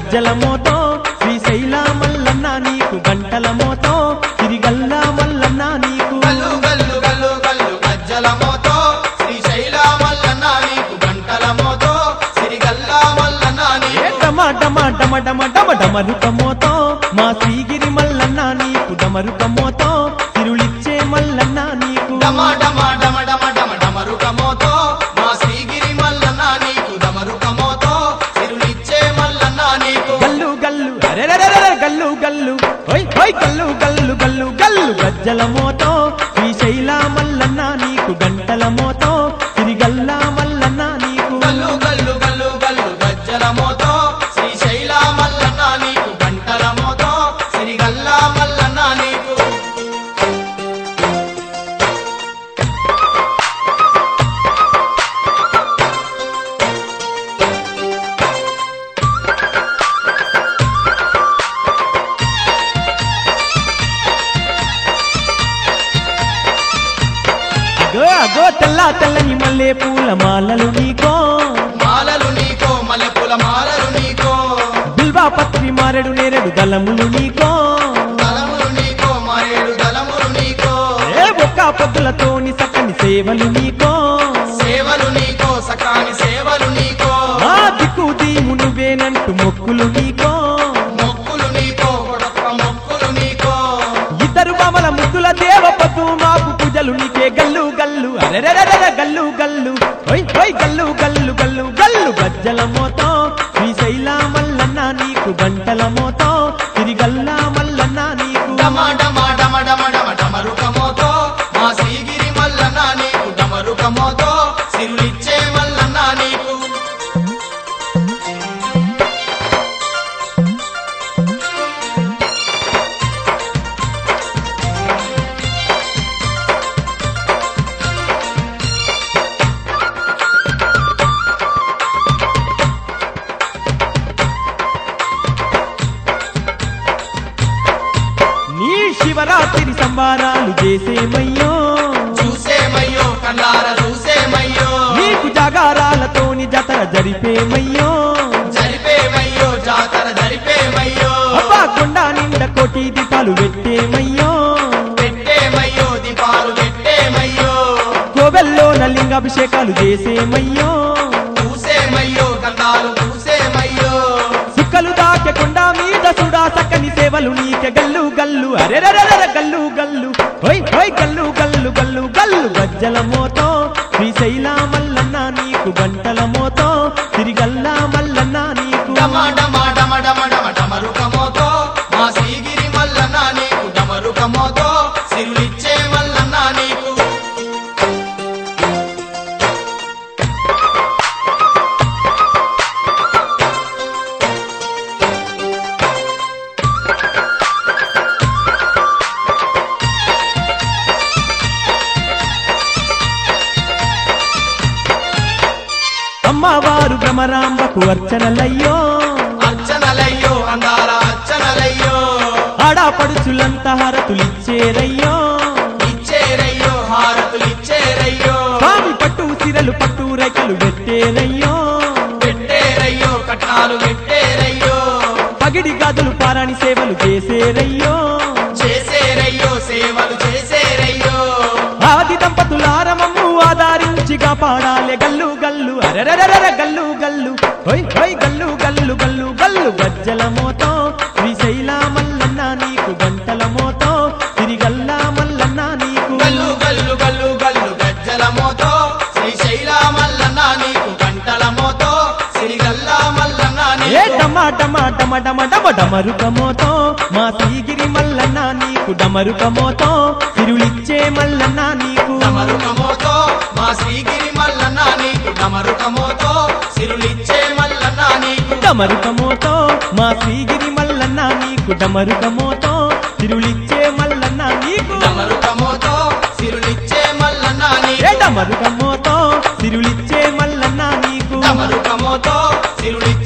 గజ్జల మోతో శ్రీశైల మల్లన్న నీకు గంటల మోతో తిరిగల్ల మల్లన్న నీకు గల్లు గల్లు గల్లు గల్లు గజ్జల మోతో శ్రీశైల మల్లన్న నీకు గంటల మోతో సిరిగల్ల మల్లన్న ఏ నీకు డమ డమ డమ డమ డమ డమరుక మోతో మా శ్రీగిరి మల్లన్న నీకు డమరుక మోతో తిరుളിచ్చే మల్లన్న నీకు డమ డమ డమ డమ డమ డమరుక మోతో మా శ్రీగిరి మల్లన్న నీకు డమరుక మోతో సిరులిచ్చే మల్లన్న నీకు గల్లు గల్లు అరెరెరెరె గల్లు గల్లు ఓయ్ ఓయ్ గల్లు గల్లు గల్లు గల్లు గజ్జల మోతో శ్రీశైల మల్లన్న నీకు గంటల మోతో తిరిగల్ల మల్లన్న నీకు గల్లు గల్లు గల్లు గల్లు గజ్జల మోతో శ్రీశైల మల్లన్న నీకు గంటల మోతో సిరిగల్ల మల్లన్న నీకు అగో అగో తెల్ల తెల్లని మల్లె పూల మాలలు నీకో మాలలు నీకో మల్లెపూల మాలలు నీకో బిల్వా పత్రి మారెడు నేరెడు దళములు నీకో దళములు నీకో మరేడు దళములు నీకో ఏ ఒక్క పొద్దులతోని సక్కని సేవలు నీకో సేవలు నీకో సకాని సేవలు నీకో మా దిక్కు దీము నువ్వేనంటూ మొక్కులు నీకో మొక్కులు నీకో కొడొక్క మొక్కులు నీకో ఇద్దరు మామల ముద్దుల దేవపతు మాకు పూజలు నీకే గల్లు గల్లు అరెరెరెరె గల్లు గల్లు ఓయ్ ఓయ్ గల్లు గల్లు గల్లు గల్లు గజ్జల మోతో శ్రీశైల మల్లన్న నీకు గంటల మోతో తిరిగల్ల మల్లన్న నీకు డమ డమ డమ డమ డమ డమరుక మోతో మా శ్రీగిరి మల్లన్న నీకు డమరుక మోతో సిరులిచ్చే మల్లన్న నీకు నీ శివరాత్రి సంబారాలు చేసేమయ్యో చూసేమయ్యో కన్నార చూసేమయ్యో నీకు జాగారాలతోని జతర జరిపేమయ్యో జరిపేమయ్యో జాతర జరిపేమయ్యో అబ్బా కొండ నిండ కోటి దీపాలు పెట్టేమయ్యో పెట్టేమయ్యో దీపాలు పెట్టేమయ్యో కోవెల్లో నలింగాభిషేకాలు చేసేమయ్యో చూసేమయ్యో గంధాలు చూసేమయ్యో సుక్కలు దాచకుండా మీద సుడా సక్కని సేవలు నీకె గల్లు గల్లు అరెరెరెర గల్లు గల్లు ఓయ్ ఓయ్ గల్లు గల్లు గల్లు గల్లు గజ్జల మోతో శ్రీశైల మల్లన్న నీకు గంటల మోతో తిరిగల్ల మల్లన్న నీకు డమ డమ డమ డమ డమ డమరుక మోతో మా శ్రీగిరి మల్లన్న నీకు డమరుక మోతో సిరులిచ్చే మల్లన్న నీకు అమ్మవారు భ్రమరాంబకు అర్చనలయ్యో అర్చనలయ్యో అందాల అర్చనలయ్యో ఆడాపడుచులంతా హారతులిచ్చేరయ్యో ఇచ్చేరయ్యో హారతులు ఇచ్చేరయ్యో స్వామి పట్టు సిరలు పట్టు రైకలు పెట్టేరయ్యో పెట్టేరయ్యో కట్నాలు పెట్టేరయ్యో పగిడి గాజులు పారాణి సేవలు చేసేరయ్యో చేసేరయ్యో సేవలు చేసేరయ్యో ఆది దంపతులారమమ్ము ఆధారించి కాపాడాలే గల్లు గల్లు అరెరెరెర గల్లు గల్లు హోయ్ హోయ్ గల్లు గల్లు గల్లు గల్లు గజ్జల మోతో శ్రీశైల మల్లన్న నీకు గంటల మోతో తిరిగల్ల మల్లన్న నీకు గల్లు గల్లు గల్లు గల్లు గజ్జల మోతో శ్రీశైల మల్లన్న నీకు గంటల మోతో సిరిగల్ల మల్లన్న ఏ నీకు డమ డమ డమ డమ డమ డమరుక మోతో మా శ్రీగిరి మల్లన్న నీకు డమరుక మోతో తిరులిచ్చే మల్లన్న నీకు డమరుక మోతో మా శ్రీగిరి మల్లన్న నీకు డమరుక మోతో సిరులిచ్చే మల్లన్న నీకు డమరుక మోతో మా శ్రీగిరి మల్లన్న నీకు డమరుక మోతో తిరులిచ్చే మల్లన్న నీకు డమరుక మోతో సిరులిచ్చే మల్లన్న ఏ నీకు డమరుక మోతో తిరులిచ్చే మల్లన్న నీకు డమరుక మోతో సిరులిచ్చే